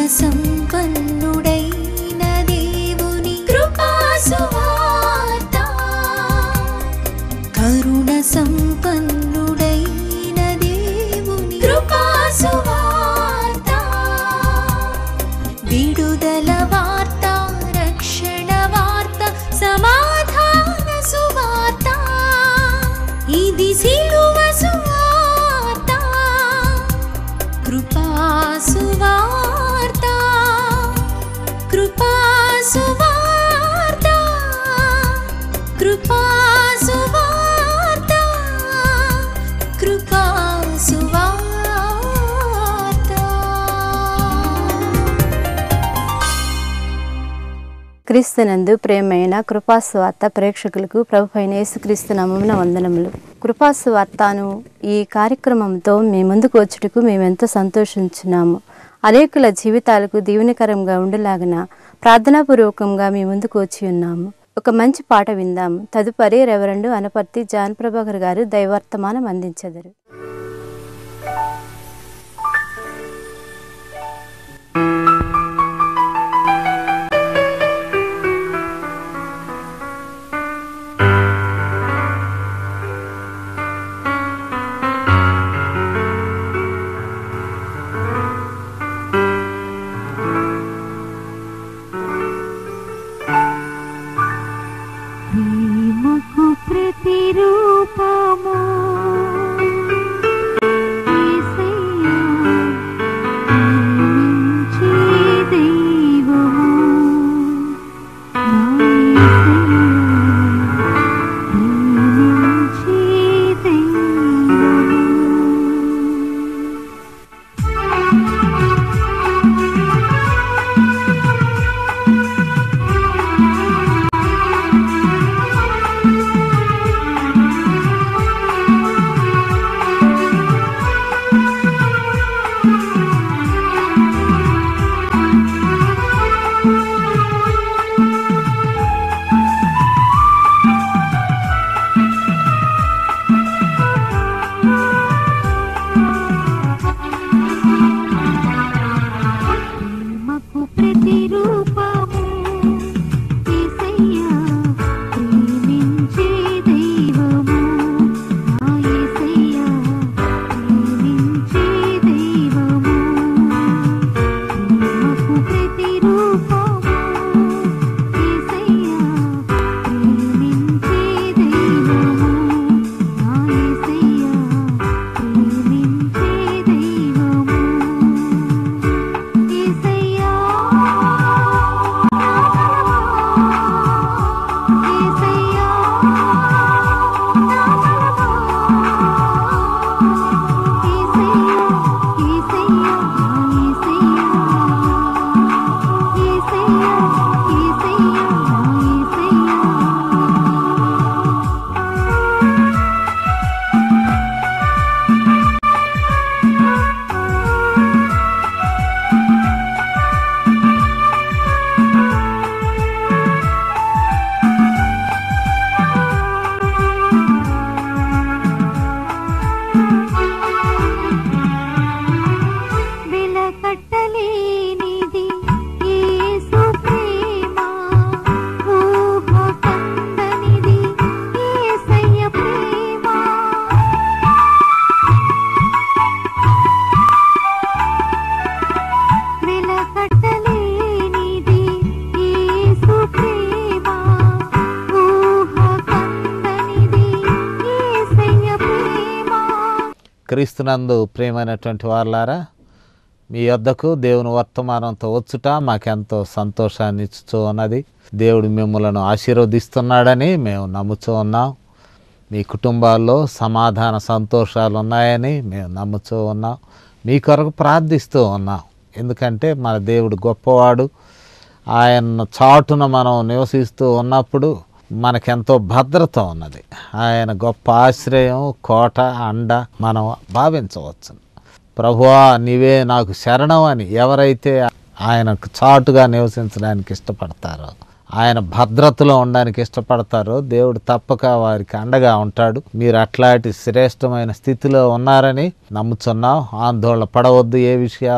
సంపన్నుడైన దేవుని కృపా సువార్త కరుణ సంపన్నుడైన దేవుని కృపా సువార్త విడుదల వార్త రక్షణ వార్త సమాధాన సువార్త ఇది సిలువ సువార్త కృపా సువార్త కృపా సువార్త కృపా సువార్త కృపా సువార్త క్రీస్తునందు ప్రేమైన కృపాసువార్త ప్రేక్షకులకు ప్రభు అయిన యేసుక్రీస్తు నామమున వందనములు కృపాసువార్తను ఈ కార్యక్రమంతో మీ ముందుకు వచ్చుటకు మేమెంతో సంతోషించున్నాము అనేకుల జీవితాలకు దీవెనకరంగా ఉండలాగన ప్రార్థనాపూర్వకంగా మీ ముందుకు వచ్చి ఉన్నాము ఒక మంచి పాట విందాము తదుపరి రెవరెండు అనపర్తి జాన్ ప్రభాకర్ గారు దైవర్తమానం అందించెదరు ప్రేమకు ప్రతిరూపము యేసయ్యా, ప్రేమించే దైవము నా యేసయ్యా, ప్రేమించే దైవము ప్రేమకు ప్రతిరూపము యేసయ్యా ప్రేమించే దైవము నా యేసయ్యా ప్రేమించే దైవము ప్రేమకు ప్రతిరూపము యేసయ్యా ప్రేమించే దైవము నా యేసయ్యా ప్రేమించే దైవము యేసయ్యా యేసయ్యా యేసయ్యా యేసయ్యా యేసయ్యా యేసయ్యా యేసయ్యా యేసయ్యా వెలకట్టలేనిది యేసు ప్రేమ ఊహ కందనిది యేసయ్య ప్రేమ వెలకట్టలేనిది యేసు ప్రేమ ఊహ కందనిది యేసయ్య ప్రేమ క్రీస్తునందు ప్రియమైనటువంటి వారులారా మీ వద్దకు దేవుని వర్తమానంతో వచ్చుట మాకెంతో సంతోషాన్ని ఇచ్చుతూ ఉన్నది దేవుడు మిమ్మలను ఆశీర్వదిస్తున్నాడని మేము నమ్ముతూ ఉన్నాం మీ కుటుంబాల్లో సమాధాన సంతోషాలు ఉన్నాయని మేము నమ్ముతూ ఉన్నాం మీ కొరకు ప్రార్థిస్తూ ఉన్నాం ఎందుకంటే మన దేవుడు గొప్పవాడు ఆయన చాటున మనం నివసిస్తూ ఉన్నప్పుడు మనకెంతో భద్రత ఉన్నది ఆయన గొప్ప ఆశ్రయం కోట అండ మనం భావించవచ్చు ప్రభువా నీవే నాకు శరణం అని ఎవరైతే ఆయనకు చాటుగా నివసించడానికి ఇష్టపడతారో ఆయన భద్రతలో ఉండడానికి ఇష్టపడతారో దేవుడు తప్పక వారికి అండగా ఉంటాడు మీరు అట్లాంటి శ్రేష్టమైన స్థితిలో ఉన్నారని నమ్ముచున్నాం ఆందోళన పడవద్దు ఏ విషయాల్లో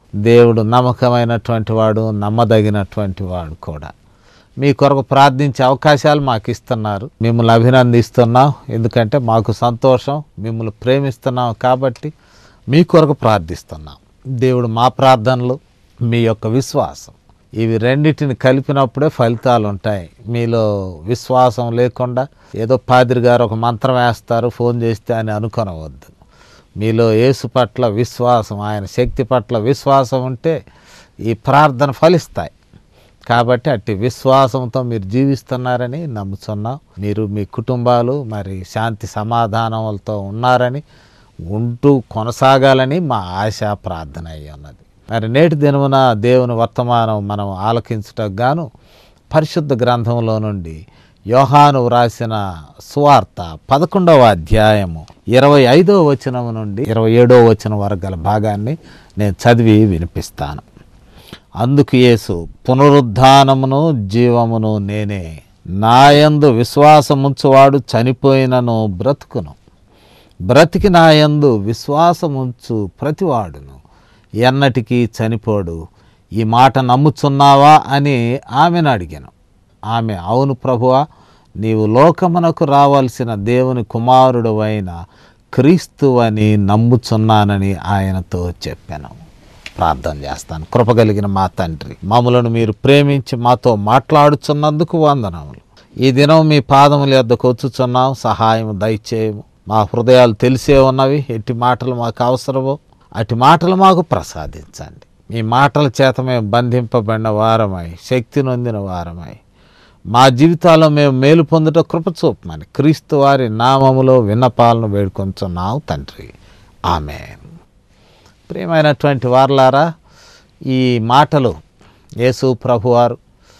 దేవుడు నమ్మకమైనటువంటి వాడు నమ్మదగినటువంటి వాడు కూడా మీ కొరకు ప్రార్థించే అవకాశాలు మాకు ఇస్తున్నారు మిమ్మల్ని అభినందిస్తున్నాం ఎందుకంటే మాకు సంతోషం మిమ్మల్ని ప్రేమిస్తున్నాం కాబట్టి మీ కొరకు ప్రార్థిస్తున్నాం దేవుడు మా ప్రార్థనలు మీ యొక్క విశ్వాసం ఇవి రెండింటిని కలిపినప్పుడే ఫలితాలు ఉంటాయి మీలో విశ్వాసం లేకుండా ఏదో పాదిరి గారు ఒక మంత్రం వేస్తారు ఫోన్ చేస్తే అని అనుకొనవద్దు మీలో యేసు పట్ల విశ్వాసం ఆయన శక్తి పట్ల విశ్వాసం ఉంటే ఈ ప్రార్థన ఫలిస్తాయి కాబట్టి అట్టి విశ్వాసంతో మీరు జీవిస్తున్నారని నమ్ముతున్నాం మీరు మీ కుటుంబాలు మరి శాంతి సమాధానములతో ఉన్నారని ఉంటూ కొనసాగాలని మా ఆశ ప్రార్థన అయ్యి ఉన్నది మరి నేటి దినమున దేవుని వర్తమానం మనం ఆలకించుటకు గాను పరిశుద్ధ గ్రంథంలో నుండి యోహాను వ్రాసిన సువార్త పదకొండవ అధ్యాయము ఇరవై ఐదవ వచనం నుండి ఇరవై ఏడవ వచనం వరకు గల భాగాన్ని నేను చదివి వినిపిస్తాను అందుకు యేసు పునరుద్ధానమును జీవమును నేనే నాయందు విశ్వాసముంచువాడు చనిపోయినను బ్రతుకును బ్రతికి నాయందు విశ్వాసముంచు ప్రతివాడును ఎన్నటికీ చనిపోడు ఈ మాట నమ్ముచున్నావా అని ఆమెను అడిగాను ఆమె అవును ప్రభువా నీవు లోకమునకు రావాల్సిన దేవుని కుమారుడు అయిన క్రీస్తు అని నమ్ముచున్నానని ఆయనతో చెప్పాను ప్రార్థన చేస్తాను కృపగలిగిన మా తండ్రి మమ్మలను మీరు ప్రేమించి మాతో మాట్లాడుచున్నందుకు వందనములు ఈ దినం మీ పాదముల యొద్దకు వచ్చుచున్నాం సహాయం దయచేయము మా హృదయాలు తెలిసే ఉన్నవి ఎట్టి మాటలు మాకు అవసరమో అటు మాటలు మాకు ప్రసాదించండి మీ మాటల చేత మేము బంధింపబడిన వారమై శక్తి నొందిన వారమై మా జీవితాల్లో మేము మేలు పొందుట కృప చూపమని క్రీస్తు వారి నామములో విన్నపాలను వేడుకొంచున్నావు తండ్రి ఆమె ప్రియమైనటువంటి వారలారా ఈ మాటలు యేసు ప్రభువారు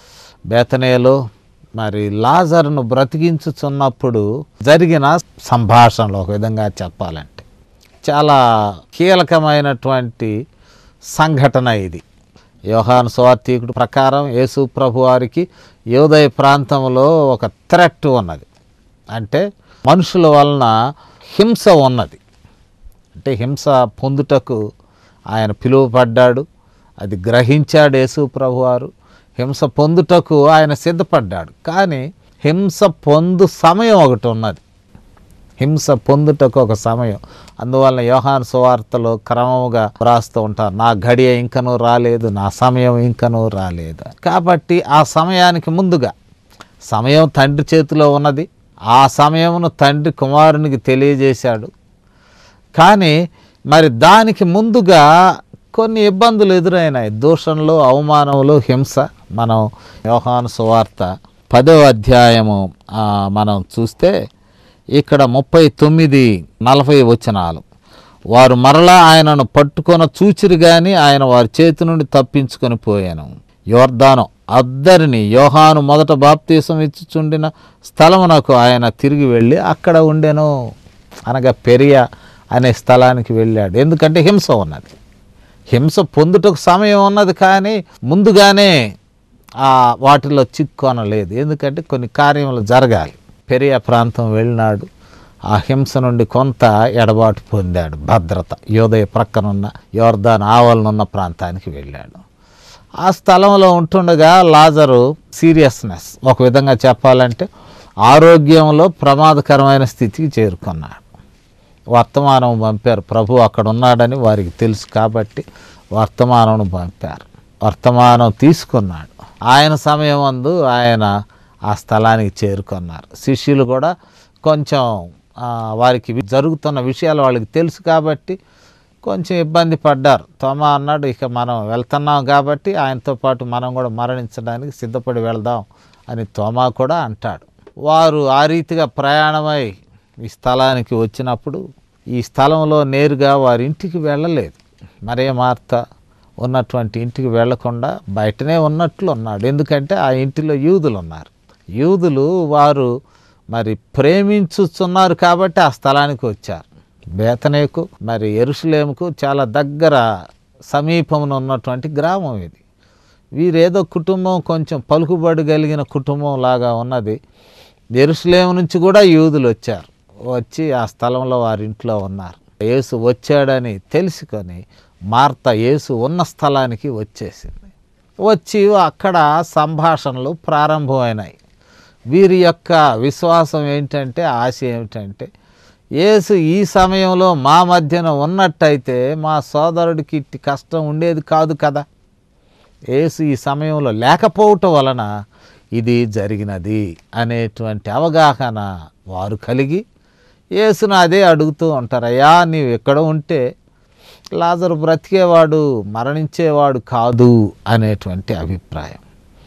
బేతనేలో మరి లాజర్ను బ్రతికించుచున్నప్పుడు జరిగిన సంభాషణలు ఒక విధంగా చెప్పాలంటే చాలా కీలకమైనటువంటి సంఘటన ఇది యోహాను సువార్థికుడు ప్రకారం యేసు ప్రభు వారికి యోదయ ప్రాంతంలో ఒక థ్రెట్ ఉన్నది అంటే మనుషుల వలన హింస ఉన్నది అంటే హింస పొందుటకు ఆయన పిలువపడ్డాడు అది గ్రహించాడు యేసు ప్రభువారు హింస పొందుటకు ఆయన సిద్ధపడ్డాడు కానీ హింస పొందు సమయం ఒకటి ఉన్నది హింస పొందుటకు ఒక సమయం అందువలన యోహాను సువార్తలో క్రమముగా వ్రాస్తూ ఉంటారు నా గడియ ఇంకనూ రాలేదు నా సమయం ఇంకనూ రాలేదు కాబట్టి ఆ సమయానికి ముందుగా సమయం తండ్రి చేతిలో ఉన్నది ఆ సమయమును తండ్రి కుమారునికి తెలియజేశాడు కానీ మరి దానికి ముందుగా కొన్ని ఇబ్బందులు ఎదురైనాయి దూషణలు అవమానములు హింస మనం యోహాను సువార్త పదో అధ్యాయము ఆ, మనం చూస్తే ఇక్కడ ముప్పై తొమ్మిది నలభై వచనాలు వారు మరలా ఆయనను పట్టుకొన చూచిరు గాని ఆయన వారి చేతి నుండి తప్పించుకొని పోయాను యోర్దాను అద్దరిని యోహాను మొదట బాప్తీసం ఇచ్చుచుండిన స్థలమునకు ఆయన తిరిగి వెళ్ళి అక్కడ ఉండెను అనగా పెరియ అనే స్థలానికి వెళ్ళాడు ఎందుకంటే హింస ఉన్నది హింస పొందుటకు సమయం ఉన్నది కానీ ముందుగానే ఆ వాటిలో చిక్కొనలేదు ఎందుకంటే కొన్ని కార్యములు జరగాలి పెరియ ప్రాంతం వెళ్ళినాడు ఆ హింస నుండి కొంత ఎడబాటు పొందాడు భద్రత యోదయ ప్రక్కనున్న యోర్దాన్ ఆవలనున్న ప్రాంతానికి వెళ్ళాడు ఆ స్థలంలో ఉంటుండగా లాజరు సీరియస్నెస్ ఒక విధంగా చెప్పాలంటే ఆరోగ్యంలో ప్రమాదకరమైన స్థితికి చేరుకున్నాడు వర్తమానం పంపారు ప్రభు అక్కడ ఉన్నాడని వారికి తెలుసు కాబట్టి వర్తమానం పంపారు వర్తమానం తీసుకున్నాడు ఆయన సమయం అందు ఆయన ఆ స్థలానికి చేరుకున్నారు శిష్యులు కూడా కొంచెం ఆ, వారికి వి- జరుగుతున్న విషయాలు వాళ్ళకి తెలుసు కాబట్టి కొంచెం ఇబ్బంది పడ్డారు తోమా అన్నాడు ఇక మనం వెళ్తున్నాం కాబట్టి ఆయనతో పాటు మనం కూడా మరణించడానికి సిద్ధపడి వెళ్దాం అని తోమా కూడా అంటాడు వారు ఆ రీతిగా ప్రయాణమై ఈ స్థలానికి వచ్చినప్పుడు ఈ స్థలంలో నేరుగా వారి ఇంటికి వెళ్ళలేదు మరే మార్త ఉన్నటువంటి ఇంటికి వెళ్లకుండా బయటనే ఉన్నట్లు ఉన్నాడు ఎందుకంటే ఆ ఇంటిలో యూదులు ఉన్నారు యూదులు వారు మరి ప్రేమించుచున్నారు కాబట్టి ఆ స్థలానికి వచ్చారు బేతనేకు మరి ఎరుసలేముకు చాలా దగ్గర సమీపమున ఉన్నటువంటి గ్రామం ఇది వీరేదో కుటుంబం కొంచెం పలుకుబడి కలిగిన కుటుంబం లాగా ఉన్నది ఎరుసలేము నుంచి కూడా యూదులు వచ్చారు వచ్చి ఆ స్థలంలో వారి ఇంట్లో ఉన్నారు యేసు వచ్చాడని తెలుసుకొని మార్త యేసు ఉన్న స్థలానికి వచ్చేసింది వచ్చి అక్కడ సంభాషణలు ప్రారంభమైనాయి వీరి యొక్క విశ్వాసం ఏంటంటే ఆశ ఏమిటంటే యేసు ఈ సమయంలో మా మధ్యన ఉన్నట్టయితే మా సోదరుడికి ఇట్టి కష్టం ఉండేది కాదు కదా యేసు ఈ సమయంలో లేకపోవటం వలన ఇది జరిగినది అనేటువంటి అవగాహన వారు కలిగి యేసును అదే అడుగుతూ ఉంటారు అయ్యా నీవు ఎక్కడ ఉంటే లాజరు బ్రతికేవాడు మరణించేవాడు కాదు అనేటువంటి అభిప్రాయం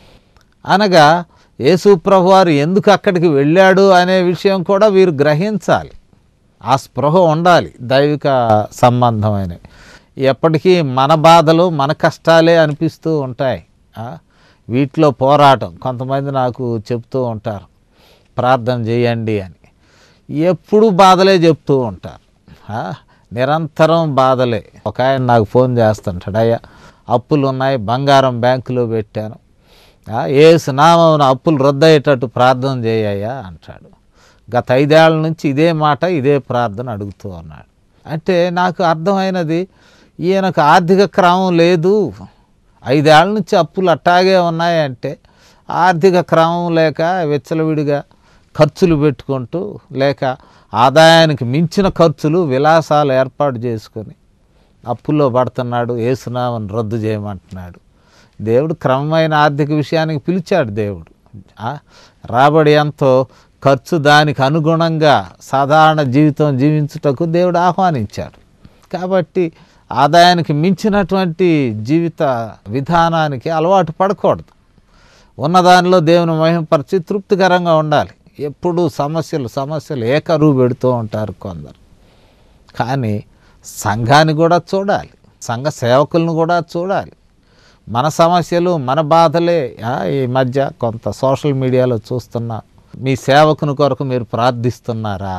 అనగా యేసు ప్రభువారు ఎందుకు అక్కడికి వెళ్ళాడు అనే విషయం కూడా వీరు గ్రహించాలి ఆ స్పృహ ఉండాలి దైవిక సంబంధమైనవి ఎప్పటికీ మన బాధలు మన కష్టాలే అనిపిస్తూ ఉంటాయి ఆ? వీటిలో పోరాటం కొంతమంది నాకు చెప్తూ ఉంటారు ప్రార్థన చేయండి అని ఎప్పుడు బాధలే చెప్తూ ఉంటారు ఆ? నిరంతరం బాధలే ఒక ఆయన నాకు ఫోన్ చేస్తుంటాడు అయ్యా అప్పులు ఉన్నాయి బంగారం బ్యాంకులో పెట్టాను ఆ, ఏసు నామమున అప్పులు రద్దయ్యేటట్టు ప్రార్థన చేయ్యా అంటాడు గత ఐదేళ్ల నుంచి ఇదే మాట ఇదే ప్రార్థన అడుగుతూ ఉన్నాడు అంటే నాకు అర్థమైనది ఈయనకు ఆర్థిక క్రమం లేదు ఐదేళ్ల నుంచి అప్పులు అట్టాగే ఉన్నాయంటే ఆర్థిక క్రమం లేక విచ్చలవిడిగా ఖర్చులు పెట్టుకుంటూ లేక ఆదాయానికి మించిన ఖర్చులు విలాసాలు ఏర్పాటు చేసుకొని అప్పుల్లో పడుతున్నాడు ఏసునామని రద్దు చేయమంటున్నాడు దేవుడు క్రమమైన ఆర్థిక విషయానికి పిలిచాడు దేవుడు ఆ, రాబడి ఎంతో ఖర్చు దానికి అనుగుణంగా సాధారణ జీవితం జీవించుటకు దేవుడు ఆహ్వానించాడు కాబట్టి ఆదాయానికి మించినటువంటి జీవిత విధానానికి అలవాటు పడకూడదు ఉన్నదానిలో దేవుని మహిమపరిచి తృప్తికరంగా ఉండాలి ఎప్పుడూ సమస్యలు సమస్యలు ఏకరువు పెడుతూ ఉంటారు కొందరు కానీ సంఘాన్ని కూడా చూడాలి సంఘ సేవకులను కూడా చూడాలి మన సమస్యలు మన బాధలే ఆ, ఈ మధ్య కొంత సోషల్ మీడియాలో చూస్తున్నా మీ సేవకుని కొరకు మీరు ప్రార్థిస్తున్నారా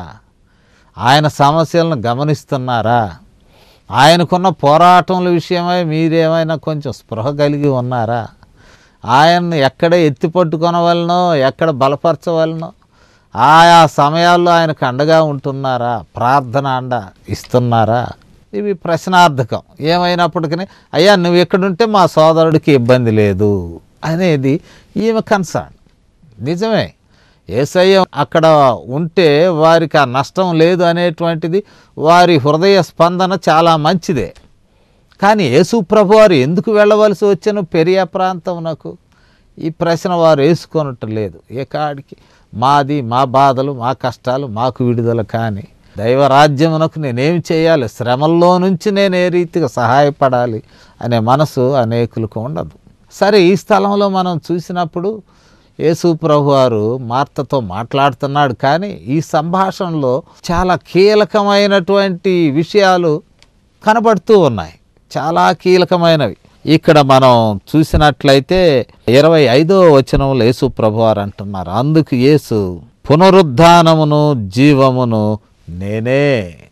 ఆయన సమస్యలను గమనిస్తున్నారా ఆయనకున్న పోరాటముల విషయమై మీరేమైనా కొంచెం స్పృహ కలిగి ఉన్నారా ఆయన్ని ఎక్కడ ఎత్తి పట్టుకొనవలనో ఎక్కడ బలపరచవలనో ఆయా సమయాల్లో ఆయనకు అండగా ఉంటున్నారా ప్రార్థన అండ ఇస్తున్నారా ఇవి ప్రశ్నార్థకం ఏమైనప్పటికీ అయ్యా నువ్వు ఎక్కడుంటే మా సోదరుడికి ఇబ్బంది లేదు అనేది ఈమె కన్సర్న్ నిజమే ఏసయ్య అక్కడ ఉంటే వారికి ఆ నష్టం లేదు అనేటువంటిది వారి హృదయ స్పందన చాలా మంచిదే కానీ యేసు ప్రభు వారు ఎందుకు వెళ్ళవలసి వచ్చాను పెరియా ప్రాంతమునకు ఈ ప్రశ్న వారు వేసుకొనటం లేదు ఏ కాడికి మాది మా బాధలు మా కష్టాలు మాకు విడుదల కానీ దైవరాజ్యమునకు నేనేం చేయాలి శ్రమల్లో నుంచి నేను ఏ రీతిగా సహాయపడాలి అనే మనసు అనేకులకు ఉండదు సరే ఈ స్థలంలో మనం చూసినప్పుడు యేసు ప్రభు వారు మార్తతో మాట్లాడుతున్నాడు కానీ ఈ సంభాషణలో చాలా కీలకమైనటువంటి విషయాలు కనబడుతూ ఉన్నాయి చాలా కీలకమైనవి ఇక్కడ మనం చూసినట్లయితే ఇరవై ఐదో వచనంలో యేసు ప్రభువారు అంటున్నారు అందుకు యేసు పునరుద్ధానమును జీవమును నేనే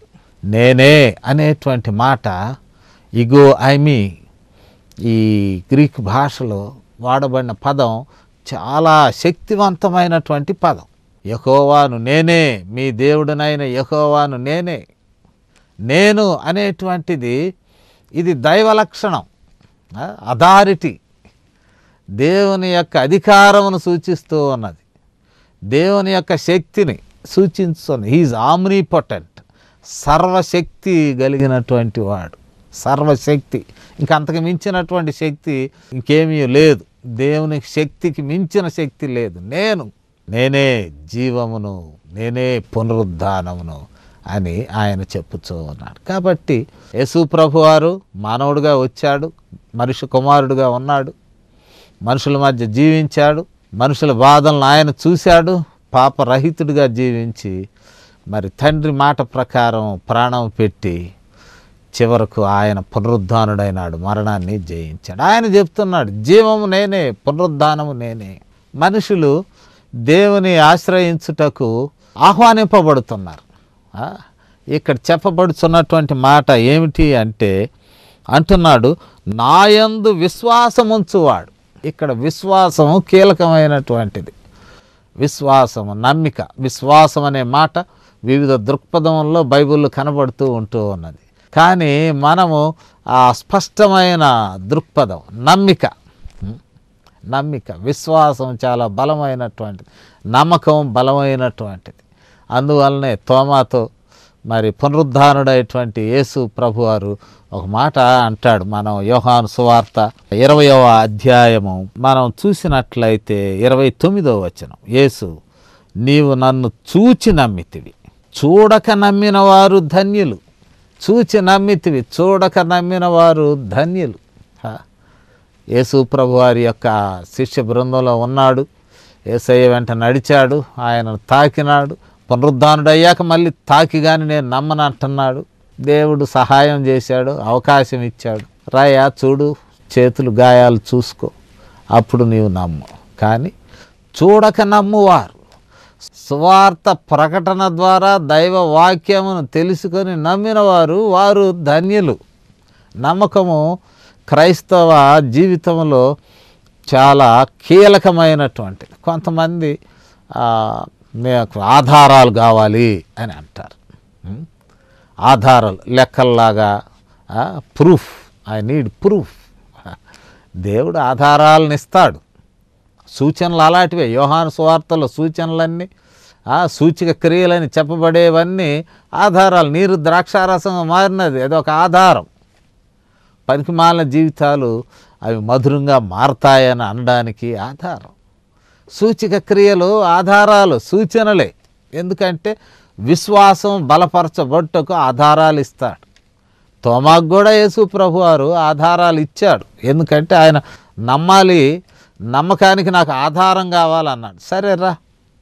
నేనే అనేటువంటి మాట ఇగో ఐమి ఈ గ్రీక్ భాషలో వాడబడిన పదం చాలా శక్తివంతమైనటువంటి పదం యహోవాను నేనే మీ దేవుడినైన యహోవాను నేనే నేను అనేటువంటిది ఇది దైవ లక్షణం అథారిటీ దేవుని యొక్క అధికారమును సూచిస్తూ ఉన్నది దేవుని యొక్క శక్తిని సూచిస్తుంది హీజ్ ఆమ్నీపొటెంట్ సర్వశక్తి కలిగినటువంటి వాడు సర్వశక్తి ఇంకా అంతకు మించినటువంటి శక్తి ఇంకేమీ లేదు దేవునికి శక్తికి మించిన శక్తి లేదు నేను నేనే జీవమును నేనే పునరుద్ధానమును అని ఆయన చెప్పుచూ ఉన్నాడు కాబట్టి యేసు ప్రభువారు మానవుడిగా వచ్చాడు మనిషి కుమారుడుగా ఉన్నాడు మనుషుల మధ్య జీవించాడు మనుషుల బాధలను ఆయన చూశాడు పాపరహితుడిగా జీవించి మరి తండ్రి మాట ప్రకారం ప్రాణం పెట్టి చివరకు ఆయన పునరుద్ధానుడైనాడు మరణాన్ని జయించాడు ఆయన చెప్తున్నాడు జీవము నేనే పునరుద్ధానము నేనే మనుషులు దేవుని ఆశ్రయించుటకు ఆహ్వానింపబడుతున్నారు ఆ? ఇక్కడ చెప్పబడుతున్నటువంటి మాట ఏమిటి అంటే అంటున్నాడు నాయందు విశ్వాసముంచువాడు ఇక్కడ విశ్వాసము కీలకమైనటువంటిది విశ్వాసము నమ్మిక విశ్వాసం అనే మాట వివిధ దృక్పథంలో బైబిల్లో కనబడుతూ ఉంటూ ఉన్నది కానీ మనము ఆ స్పష్టమైన దృక్పథం నమ్మిక ఉం? నమ్మిక విశ్వాసం చాలా బలమైనటువంటిది నమ్మకం బలమైనటువంటిది అందువల్లనే తోమాతో మరి పునరుద్ధానుడైనటువంటి యేసు ప్రభువారు ఒక మాట అంటాడు మనం యోహాను సువార్త ఇరవయవ అధ్యాయము మనం చూసినట్లయితే ఇరవై తొమ్మిదవ వచనం యేసు నీవు నన్ను చూచి నమ్మితివి చూడక నమ్మిన వారు ధన్యులు చూచి నమ్మితివి చూడక నమ్మిన వారు ధన్యులు హా. యేసు ప్రభు వారి యొక్క శిష్య బృందంలో ఉన్నాడు ఏసయ్య వెంట నడిచాడు ఆయనను తాకినాడు పునరుద్ధానుడు అయ్యాక మళ్ళీ తాకి కానీ నేను నమ్మను అంటున్నాడు దేవుడు సహాయం చేశాడు అవకాశం ఇచ్చాడు రాయా చూడు చేతులు గాయాలు చూసుకో అప్పుడు నీవు నమ్ము కానీ చూడక నమ్మువారు సువార్త ప్రకటన ద్వారా దైవ వాక్యమును తెలుసుకొని నమ్మిన వారు వారు ధన్యులు నమ్మకము క్రైస్తవ జీవితంలో చాలా కీలకమైనటువంటిది కొంతమంది ఆ, మీకు ఆధారాలు కావాలి అని అంటారు ఉం? ఆధారాలు లెక్కల్లాగా ప్రూఫ్ ఐ నీడ్ ప్రూఫ్ దేవుడు ఆధారాలను ఇస్తాడు సూచనలు అలాంటివే యోహాను సువార్తలో సూచనలన్నీ ఆ సూచిక క్రియలని చెప్పబడేవన్నీ ఆధారాలు నీరు ద్రాక్షారసంగా మారినది అదొక ఆధారం పనికిమాలిన జీవితాలు అవి మధురంగా మారతాయని అనడానికి ఆధారం సూచిక క్రియలు ఆధారాలు సూచనలే ఎందుకంటే విశ్వాసం బలపరచబట్టుకు ఆధారాలు ఇస్తాడు తోమాకు కూడా యేసు ప్రభు వారు ఆధారాలు ఇచ్చాడు ఎందుకంటే ఆయన నమ్మాలి నమ్మకానికి నాకు ఆధారం కావాలన్నాడు సరే రా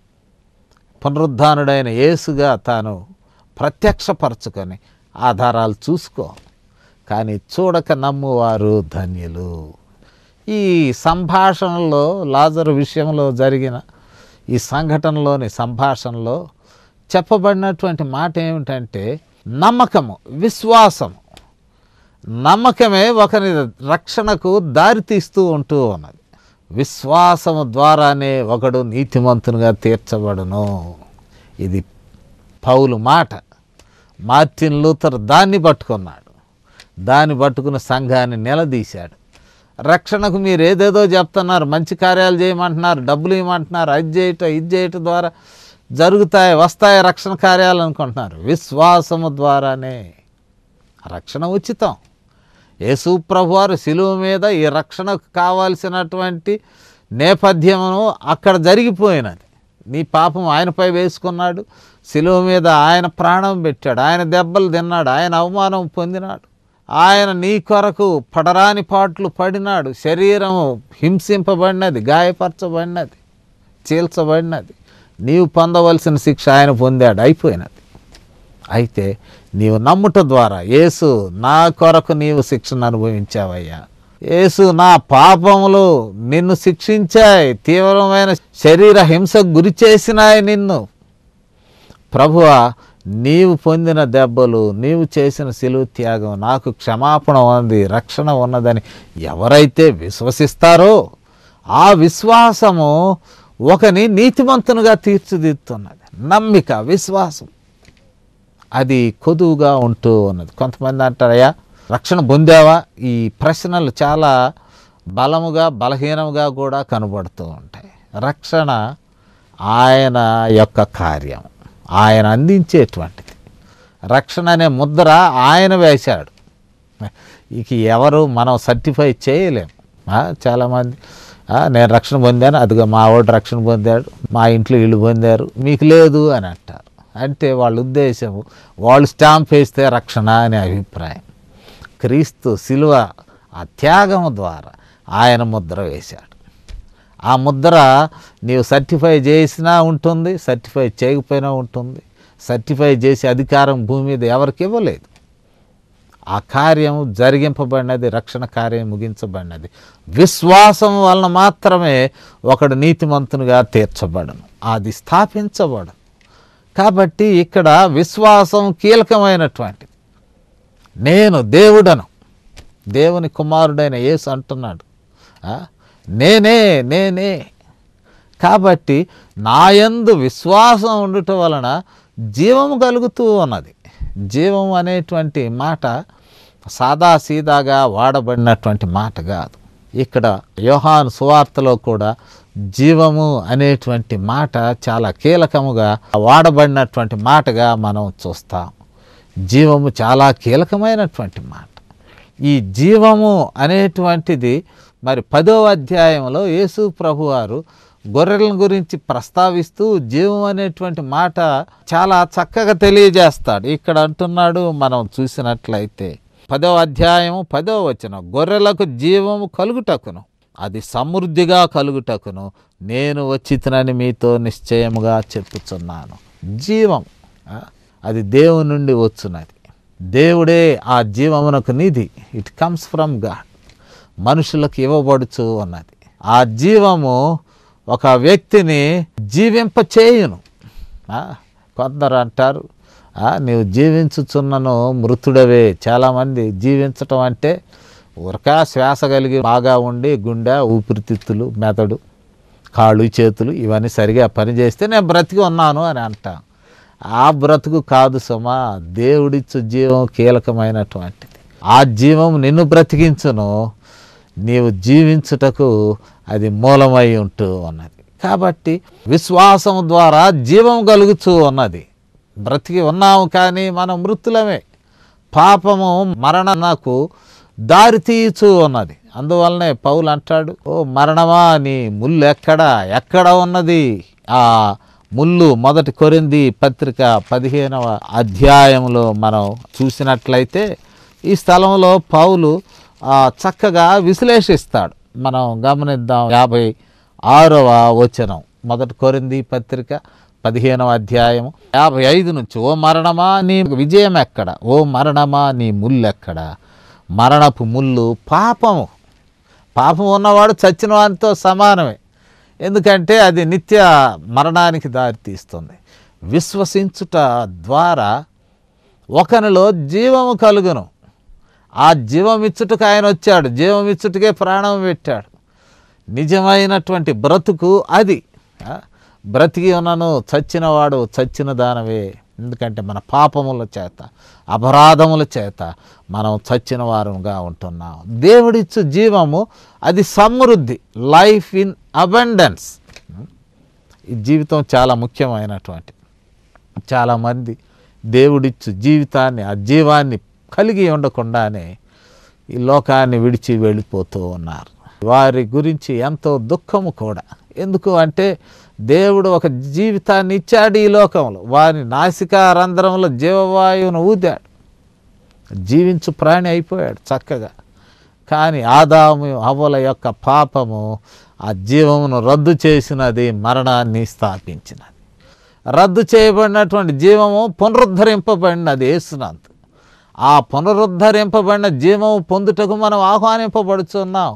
పునరుద్ధానుడైన యేసుగా తాను ప్రత్యక్షపరచుకొని ఆధారాలు చూసుకో కానీ చూడక నమ్మువారు ధన్యులు ఈ సంభాషణలో లాజరు విషయంలో జరిగిన ఈ సంఘటనలోని సంభాషణలో చెప్పబడినటువంటి మాట ఏమిటంటే నమ్మకము విశ్వాసము నమ్మకమే ఒకరి రక్షణకు దారితీస్తూ ఉంటూ ఉన్నది విశ్వాసము ద్వారానే ఒకడు నీతిమంతునిగా తీర్చబడును ఇది పౌలు మాట మార్టిన్ లూథర్ దాన్ని పట్టుకున్నాడు దాన్ని పట్టుకుని సంఘాన్ని నిలదీశాడు రక్షణకు మీరు ఏదేదో చెప్తున్నారు మంచి కార్యాలు చేయమంటున్నారు డబ్బులు ఇవ్వమంటున్నారు అది చేయటం ఇది చేయటం ద్వారా జరుగుతాయి వస్తాయి రక్షణ కార్యాలు అనుకుంటున్నారు విశ్వాసము ద్వారానే రక్షణ ఉచితం యేసు ప్రభువారు శిలువ మీద ఈ రక్షణకు కావాల్సినటువంటి నేపథ్యమును అక్కడ జరిగిపోయినది నీ పాపం ఆయనపై వేసుకున్నాడు శిలువ మీద ఆయన ప్రాణం పెట్టాడు ఆయన దెబ్బలు తిన్నాడు ఆయన అవమానం పొందినాడు ఆయన నీ కొరకు పడరాని పాట్లు పడినాడు శరీరము హింసింపబడినది గాయపరచబడినది చీల్చబడినది నీవు పొందవలసిన శిక్ష ఆయన పొందాడు అయిపోయినది అయితే నీవు నమ్ముట ద్వారా యేసు నా కొరకు నీవు శిక్షను అనుభవించావయ్యా యేసు నా పాపములు నిన్ను శిక్షించాయి తీవ్రమైన శరీర హింసకు గురి చేసినాయి నిన్ను ప్రభువా నీవు పొందిన దెబ్బలు నీవు చేసిన సిలువు త్యాగం నాకు క్షమాపణ ఉంది రక్షణ ఉన్నదని ఎవరైతే విశ్వసిస్తారో ఆ విశ్వాసము ఒకని నీతిమంతునిగా తీర్చిదిద్దుతున్నది నమ్మిక విశ్వాసం అది కొదువుగా ఉంటూ ఉన్నది కొంతమంది అంటారయ్యా రక్షణ పొందావా ఈ ప్రశ్నలు చాలా బలముగా బలహీనముగా కూడా కనబడుతూ ఉంటాయి రక్షణ ఆయన యొక్క కార్యం ఆయన అందించేటువంటిది రక్షణ అనే ముద్ర ఆయన వేశాడు ఇక ఎవరు మనం సర్టిఫై చేయలేం ఆ, చాలామంది ఆ, నేను రక్షణ పొందాను అదిగో మా వాడు రక్షణ పొందాడు మా ఇంట్లో ఇల్లు పొందారు మీకు లేదు అని అంటారు అంటే వాళ్ళ ఉద్దేశం వాళ్ళు స్టాంప్ వేస్తే రక్షణ అనే అభిప్రాయం క్రీస్తు శిలువ ఆ త్యాగము ద్వారా ఆయన ముద్ర వేశాడు ఆ ముద్ర నీవు సర్టిఫై చేసినా ఉంటుంది సర్టిఫై చేయకపోయినా ఉంటుంది సర్టిఫై చేసే అధికారం భూమి మీద ఎవరికి ఇవ్వలేదు ఆ కార్యం జరిగింపబడినది రక్షణ కార్యం ముగించబడినది విశ్వాసం వలన మాత్రమే ఒకడు నీతిమంతునిగా తీర్చబడను అది స్థాపించబడను కాబట్టి ఇక్కడ విశ్వాసం కీలకమైనటువంటిది నేను దేవుడను దేవుని కుమారుడైన యేసు అంటున్నాడు ఆ? నేనే నేనే కాబట్టి నాయందు విశ్వాసం ఉండటం వలన జీవము కలుగుతూ ఉన్నది జీవం అనేటువంటి మాట సాదా సీదాగా వాడబడినటువంటి మాట కాదు ఇక్కడ యోహాను సువార్తలో కూడా జీవము అనేటువంటి మాట చాలా కీలకముగా వాడబడినటువంటి మాటగా మనం చూస్తాం జీవము చాలా కీలకమైనటువంటి మాట ఈ జీవము అనేటువంటిది మరి పదో అధ్యాయంలో యేసు ప్రభువారు గొర్రెల గురించి ప్రస్తావిస్తూ జీవం అనేటువంటి మాట చాలా చక్కగా తెలియజేస్తాడు ఇక్కడ అంటున్నాడు మనం చూసినట్లయితే పదో అధ్యాయము పదో వచనం గొర్రెలకు జీవము కలుగుటకును అది సమృద్ధిగా కలుగుటకును నేను వచ్చితనని మీతో నిశ్చయముగా చెప్పుచున్నాను జీవం ఆ, అది దేవుని నుండి వచ్చున్నది దేవుడే ఆ జీవమునకు నిధి ఇట్ కమ్స్ ఫ్రమ్ గాడ్ మనుషులకు ఇవ్వబడుచు ఉన్నది ఆ జీవము ఒక వ్యక్తిని జీవింప చేయును ఆ, కొందరు అంటారు "ఆ, నీవు జీవించుచున్నను మృతుడవే చాలామంది జీవించటం అంటే ఉరక శ్వాస కలిగి బాగా ఉండి గుండె ఊపిరితిత్తులు మెదడు కాళ్ళు చేతులు ఇవన్నీ సరిగా పనిచేస్తే నేను బ్రతికి ఉన్నాను అని అంటాం ఆ బ్రతుకు కాదు సుమా దేవుడిచ్చు జీవం కీలకమైనటువంటిది ఆ జీవం నిన్ను బ్రతికించును నీవు జీవించుటకు అది మూలమై ఉంటూ ఉన్నది కాబట్టి విశ్వాసం ద్వారా జీవం కలుగుతూ ఉన్నది బ్రతికి ఉన్నాము కానీ మనం మృతులమే పాపము మరణకు దారి తీయచూ ఉన్నది అందువల్లనే పౌలు అంటాడు ఓ మరణమా నీ ముళ్ళు ఎక్కడ ఎక్కడ ఉన్నది ఆ ముళ్ళు మొదటి కొరింది పత్రిక పదిహేనవ అధ్యాయంలో మనం చూసినట్లయితే ఈ స్థలంలో పౌలు ఆ, చక్కగా విశ్లేషిస్తాడు మనం గమనిద్దాం యాభై ఆరవ వచనం మొదటి కొరింది పత్రిక పదిహేనవ అధ్యాయం యాభై ఐదు నుంచి ఓ మరణమా నీ విజయం ఎక్కడ ఓ మరణమా నీ ముళ్ళు ఎక్కడ మరణపు ముళ్ళు పాపము పాపం ఉన్నవాడు చచ్చిన వానితో సమానమే ఎందుకంటే అది నిత్య మరణానికి దారితీస్తుంది విశ్వసించుట ద్వారా ఒకనిలో జీవము కలుగును ఆ జీవం ఇచ్చుటకు ఆయన వచ్చాడు జీవం ఇచ్చుటకే ప్రాణం పెట్టాడు నిజమైనటువంటి బ్రతుకు అది ఆ, బ్రతికి ఉన్నను చచ్చినవాడు చచ్చిన దానవే ఎందుకంటే మన పాపముల చేత అపరాధముల చేత మనం చచ్చిన వారంగా ఉంటున్నాం దేవుడిచ్చు జీవము అది సమృద్ధి లైఫ్ ఇన్ అబండెన్స్ ఈ జీవితం చాలా ముఖ్యమైనటువంటి చాలామంది దేవుడిచ్చు జీవితాన్ని ఆ జీవాన్ని కలిగి ఉండకుండానే ఈ లోకాన్ని విడిచి వెళ్ళిపోతూ ఉన్నారు వారి గురించి ఎంతో దుఃఖము కూడా ఎందుకు అంటే దేవుడు ఒక జీవితాన్ని ఇచ్చాడు ఈ లోకంలో వారి నాసికా రంధ్రంలో జీవవాయువును ఊదాడు జీవించు ప్రాణి అయిపోయాడు చక్కగా కానీ ఆదాము అవ్వల యొక్క పాపము ఆ జీవమును రద్దు చేసినది మరణాన్ని స్థాపించినది రద్దు చేయబడినటువంటి జీవము పునరుద్ధరింపబడినది యేసునందు ఆ పునరుద్ధరింపబడిన జీవము పొందుటకు మనం ఆహ్వానింపబడుచున్నాం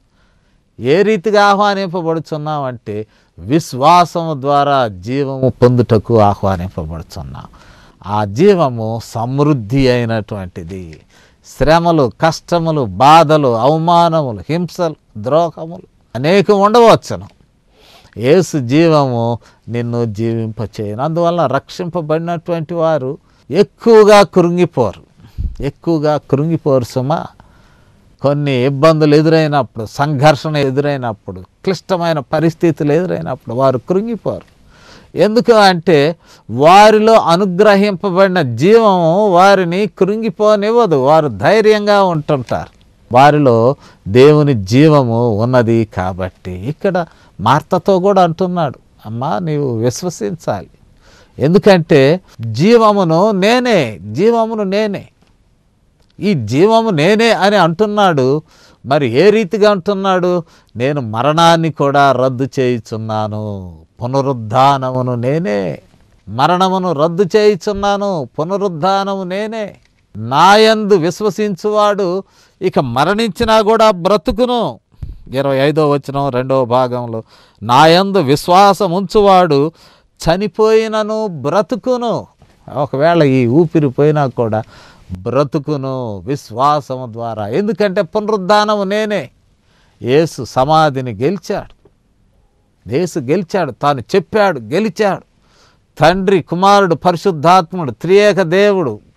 ఏ రీతిగా ఆహ్వానింపబడుచున్నాం అంటే విశ్వాసము ద్వారా జీవము పొందుటకు ఆహ్వానింపబడుచున్నాం ఆ జీవము సమృద్ధి అయినటువంటిది శ్రమలు కష్టములు బాధలు అవమానములు హింసలు ద్రోహములు అనేకం ఉండవచ్చును యేసు జీవము నిన్ను జీవింపచేయను అందువల్ల రక్షింపబడినటువంటి వారు ఎక్కువగా కృంగిపోరు ఎక్కువగా కృంగిపోరు సుమా కొన్ని ఇబ్బందులు ఎదురైనప్పుడు సంఘర్షణ ఎదురైనప్పుడు క్లిష్టమైన పరిస్థితులు ఎదురైనప్పుడు వారు కృంగిపోరు ఎందుకు అంటే వారిలో అనుగ్రహింపబడిన జీవము వారిని కృంగిపోనివ్వదు వారు ధైర్యంగా ఉంటుంటారు వారిలో దేవుని జీవము ఉన్నది కాబట్టి ఇక్కడ మార్తతో కూడా అంటున్నాడు అమ్మా నీవు విశ్వసించాలి ఎందుకంటే జీవమును నేనే జీవమును నేనే ఈ జీవము నేనే అని అంటున్నాడు మరి ఏ రీతిగా అంటున్నాడు నేను మరణాన్ని కూడా రద్దు చేయుచున్నాను పునరుద్ధానమును నేనే మరణమును రద్దు చేయుచున్నాను పునరుద్ధానము నేనే నాయందు విశ్వసించువాడు ఇక మరణించినా కూడా బ్రతుకును ఇరవై ఐదో వచనం రెండవ భాగంలో నాయందు విశ్వాసం ఉంచువాడు చనిపోయినను బ్రతుకును ఒకవేళ ఈ ఊపిరి పోయినా కూడా బ్రతుకును విశ్వాసము ద్వారా ఎందుకంటే పునరుద్ధానము నేనే యేసు సమాధిని గెలిచాడు యేసు గెలిచాడు తాను చెప్పాడు గెలిచాడు తండ్రి కుమారుడు పరిశుద్ధాత్ముడు త్రియేక దేవుడు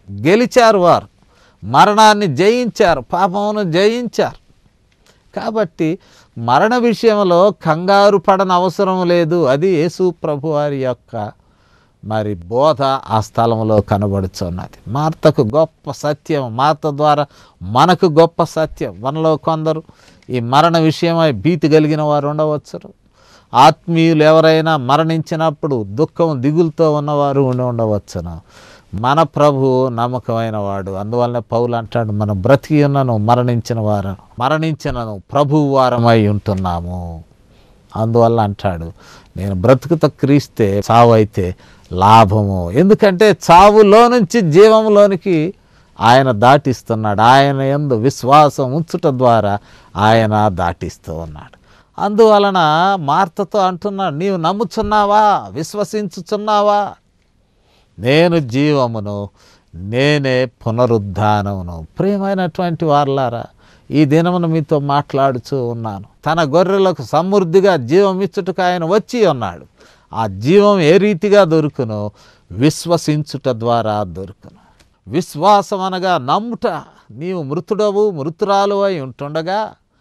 గెలిచారు వారు మరణాన్ని జయించారు పాపమును జయించారు కాబట్టి మరణ విషయంలో కంగారు పడన అవసరం లేదు అది యేసు ప్రభు వారి యొక్క మరి బోధ ఆ స్థలంలో కనబడుచున్నది మార్తకు గొప్ప సత్యం మార్త ద్వారా మనకు గొప్ప సత్యం మనలో కొందరు ఈ మరణ విషయమై భీతి కలిగిన వారు ఉండవచ్చు ఆత్మీయులు ఎవరైనా మరణించినప్పుడు దుఃఖం దిగులతో ఉన్నవారు ఉండి ఉండవచ్చును మన ప్రభు నమ్మకమైన వాడు అందువల్లనే పౌలు అంటాడు మనం బ్రతికి ఉన్నను మరణించిన వారు మరణించినను ప్రభు వారమై ఉంటున్నాము అందువల్ల అంటాడు నేను బ్రతుకుత క్రీస్తే చావు అయితే లాభము ఎందుకంటే చావులో నుంచి జీవంలోనికి ఆయన దాటిస్తున్నాడు ఆయన ఎందు విశ్వాసం ఉంచుట ద్వారా ఆయన దాటిస్తూ ఉన్నాడు అందువలన మార్తతో అంటున్నాడు నీవు నమ్ముచున్నావా విశ్వసించుచున్నావా నేను జీవమును నేనే పునరుద్ధానమును ప్రియమైనటువంటి వారులారా ఈ దినమును మీతో మాట్లాడుచూ ఉన్నాను తన గొర్రెలకు సమృద్ధిగా జీవం ఇచ్చుటకు ఆయన వచ్చి ఉన్నాడు ఆ జీవం ఏ రీతిగా దొరుకునో విశ్వసించుట ద్వారా దొరుకును విశ్వాసం అనగా నమ్ముట నీవు మృతుడవు మృతురాలు అయి ఉంటుండగా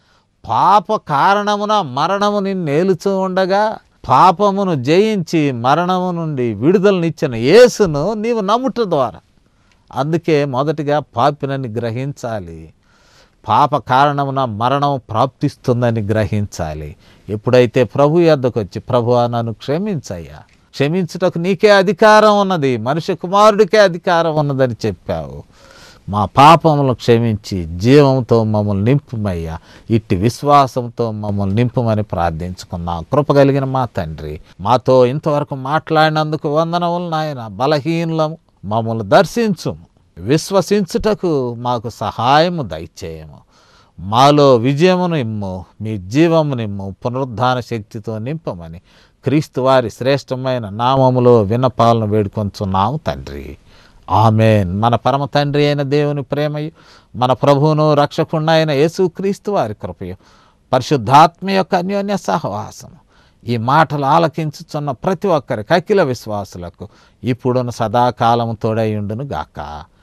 పాప కారణమున మరణము నిన్ను ఏలుచూ ఉండగా పాపమును జయించి మరణము నుండి విడుదలనిచ్చిన యేసును నీవు నమ్ముట ద్వారా అందుకే మొదటిగా పాపినని గ్రహించాలి పాప కారణమున మరణం ప్రాప్తిస్తుందని గ్రహించాలి ఎప్పుడైతే ప్రభు యొద్దకు వచ్చి ప్రభు నన్ను క్షమించయ్యా క్షమించుటకు నీకే అధికారం ఉన్నది మనిషి కుమారుడికే అధికారం ఉన్నదని చెప్పావు మా పాపములు క్షమించి జీవంతో మమ్మల్ని నింపుమయ్యా ఇట్టి విశ్వాసంతో మమ్మల్ని నింపుమని ప్రార్థించుకున్నాం కృప కలిగిన మా తండ్రి మాతో ఇంతవరకు మాట్లాడినందుకు వందనములు నాయన బలహీనలము మమ్మల్ని దర్శించుము విశ్వసించుటకు మాకు సహాయము దయచేయము మాలో విజయమును ఇమ్ము మీ జీవమును ఇమ్ము పునరుద్ధాన శక్తితో నింపమని క్రీస్తు వారి శ్రేష్టమైన నామములో విన్నపాలను వేడుకొంచున్నాము తండ్రి ఆమెన్ మన పరమ తండ్రి అయిన దేవుని ప్రేమయు మన ప్రభువును రక్షకుండా అయిన యేసుక్రీస్తు వారి కృపయు పరిశుద్ధాత్మ యొక్క అన్యోన్య సహవాసము ఈ మాటలు ఆలకించుచున్న ప్రతి ఒక్కరికి అఖిల విశ్వాసులకు ఇప్పుడున్న సదాకాలము తోడైయుండును గాక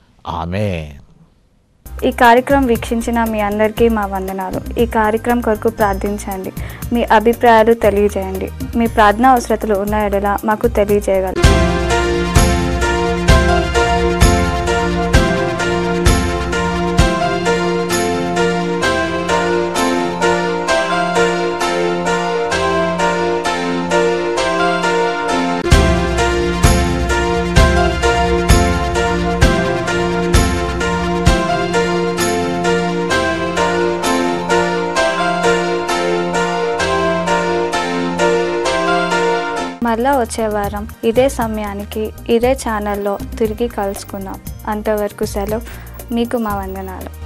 ఆమెన్ ఈ కార్యక్రమం వీక్షించిన మీ అందరికీ మా వందనాలు ఈ కార్యక్రమం కొరకు ప్రార్థించండి మీ అభిప్రాయాలు తెలియజేయండి మీ ప్రార్థన అవసరతలు ఉన్న ఎడల మాకు తెలియజేయగలరు మళ్ళా వచ్చే వారం ఇదే సమయానికి ఇదే ఛానల్లో తిరిగి కలుసుకుందాం అంతవరకు సెలవు మీకు మా వందనాలు